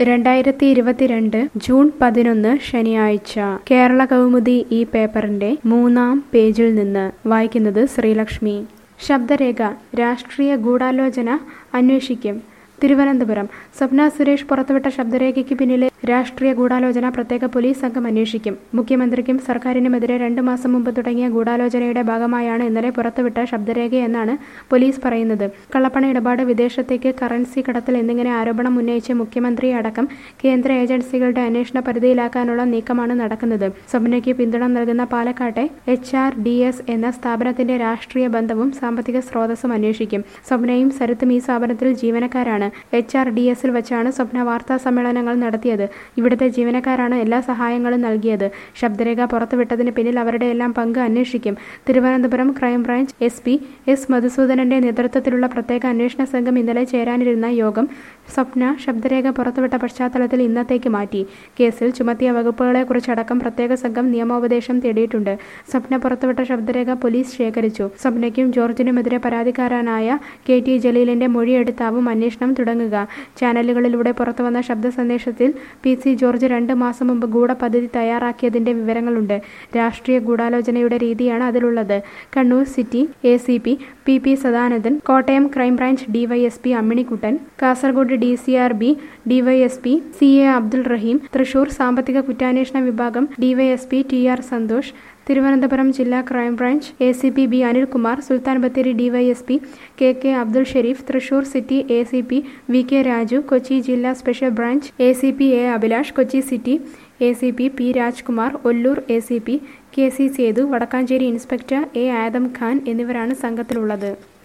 രണ്ടായിരത്തി ഇരുപത്തിരണ്ട് ജൂൺ പതിനൊന്ന് ശനിയാഴ്ച കേരള കൗമുദി ഈ പേപ്പറിന്റെ മൂന്നാം പേജിൽ നിന്ന് വായിക്കുന്നത് ശ്രീലക്ഷ്മി ശബ്ദരേഖ രാഷ്ട്രീയ ഗൂഢാലോചന അന്വേഷിക്കും തിരുവനന്തപുരം സ്വപ്ന സുരേഷ് പുറത്തുവിട്ട ശബ്ദരേഖയ്ക്ക് പിന്നിലെ രാഷ്ട്രീയ ഗൂഢാലോചന പ്രത്യേക പോലീസ് സംഘം അന്വേഷിക്കും മുഖ്യമന്ത്രിക്കും സർക്കാരിനുമെതിരെ രണ്ടു മാസം മുമ്പ് തുടങ്ങിയ ഗൂഢാലോചനയുടെ ഭാഗമായാണ് ഇന്നലെ പുറത്തുവിട്ട ശബ്ദരേഖയെന്നാണ് പോലീസ് പറയുന്നത് കള്ളപ്പണ ഇടപാട് വിദേശത്തേക്ക് കറൻസി കടത്തൽ എന്നിങ്ങനെ ആരോപണം ഉന്നയിച്ച് മുഖ്യമന്ത്രി അടക്കം കേന്ദ്ര ഏജൻസികളുടെ അന്വേഷണ പരിധിയിലാക്കാനുള്ള നീക്കമാണ് നടക്കുന്നത് സ്വപ്നയ്ക്ക് പിന്തുണ നൽകുന്ന പാലക്കാട്ടെ എച്ച് ആർ ഡി എസ് എന്ന സ്ഥാപനത്തിന്റെ രാഷ്ട്രീയ ബന്ധവും സാമ്പത്തിക സ്രോതസ്സും അന്വേഷിക്കും സ്വപ്നയും സരിത്തും ഈ സ്ഥാപനത്തിൽ ജീവനക്കാരാണ് എച്ച് ആർ ഡി എസിൽ വെച്ചാണ് സ്വപ്ന വാർത്താ സമ്മേളനങ്ങൾ നടത്തിയത് ഇവിടുത്തെ ജീവനക്കാരാണ് എല്ലാ സഹായങ്ങളും നൽകിയത് ശബ്ദരേഖ പുറത്തുവിട്ടതിന് പിന്നിൽ അവരുടെ എല്ലാം പങ്ക് അന്വേഷിക്കും Thiruvananthapuram crime branch S P S മധുസൂദനന്റെ നേതൃത്വത്തിലുള്ള പ്രത്യേക അന്വേഷണ സംഘം ഇന്നലെ ചേരാനിരുന്ന യോഗം സ്വപ്ന ശബ്ദരേഖ പുറത്തുവിട്ട പശ്ചാത്തലത്തിൽ ഇന്നത്തേക്ക് മാറ്റി കേസിൽ ചുമത്തിയ വകുപ്പുകളെക്കുറിച്ചടക്കം പ്രത്യേക സംഘം നിയമോപദേശം തേടിയിട്ടുണ്ട് സ്വപ്ന പുറത്തുവിട്ട ശബ്ദരേഖ പോലീസ് ശേഖരിച്ചു സ്വപ്നയ്ക്കും ജോർജിനുമെതിരെ പരാതിക്കാരനായ കെ ടി ജലീലിന്റെ മൊഴിയെടുത്താവും അന്വേഷണം തുടങ്ങുക ചാനലുകളിലൂടെ പുറത്തുവന്ന ശബ്ദ സന്ദേശത്തിൽ പി സി ജോർജ് രണ്ട് മാസം മുമ്പ് ഗൂഢപദ്ധതി തയ്യാറാക്കിയതിന്റെ വിവരങ്ങളുണ്ട് രാഷ്ട്രീയ ഗൂഢാലോചനയുടെ രീതിയാണ് അതിലുള്ളത് Kannur city A C P P P Sadanandan Kottayam crime branch DYSP Amminikuttan Kasaragod D C R B DYSP C A Abdul Rahim Thrissur സാമ്പത്തിക കുറ്റാന്വേഷണ വിഭാഗം DYSP T R Santhosh Thiruvananthapuram ജില്ലാ crime branch A C P B Anilkumar Sultan Bathery DYSP K K Abdul Sharif Thrissur city A C P V K Raju Kochi ജില്ലാ special branch A C P A Abhilash Kochi city A C P P Rajkumar Ollur A C P K C Sethu Vadakkanchery inspector A Adam Khan എന്നിവരാണ് സംഘത്തിലുള്ളത്